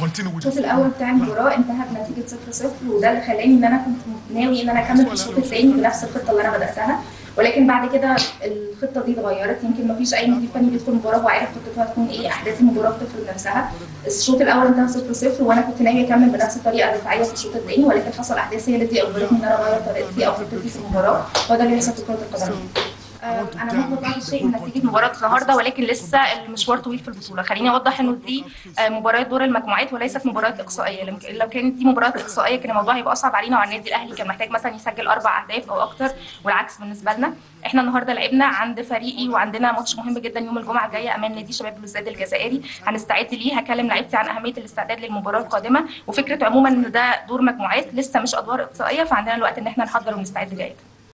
continue with الشوط this. الاول بتاع المباراه انتهى بنتيجه 0-0 وده اللي خلاني ان انا كنت ناوي ان انا اكمل في الشوط الثاني بنفس الخطه اللي انا بداتها ولكن بعد كده الخطه دي اتغيرت يمكن ما فيش اي مدير فني بيدخل المباراه وعارف خطته هتكون ايه احداث المباراه بتفرض نفسها الشوط الاول انتهى 0-0 وانا كنت ناوي اكمل بنفس الطريقه الدفاعيه في الشوط الثاني ولكن حصل احداث هي اللي اجبرتني ان انا اغير طريقتي او خطتي في المباراه وده اللي بيحصل في كره القدم آه، انا محبط بعض الشيء من نتيجه مباراه النهارده ولكن لسه المشوار طويل في البطوله خليني اوضح انه دي آه، مباراه دور المجموعات وليست مباراه اقصائيه لم- لو كانت دي مباراه اقصائيه كان الموضوع هيبقى اصعب علينا وعلى النادي الاهلي كان محتاج مثلا يسجل اربع اهداف او اكتر والعكس بالنسبه لنا احنا النهارده لعبنا عند فريقي وعندنا ماتش مهم جدا يوم الجمعه الجايه امام نادي شباب بلوزداد الجزائري هنستعد ليه هكلم لعيبتي عن اهميه الاستعداد للمباراه القادمه وفكره عموما ان ده دور مجموعات لسه مش ادوار اقصائيه فعندنا الوقت ان احنا نحضر ونستعد جيدا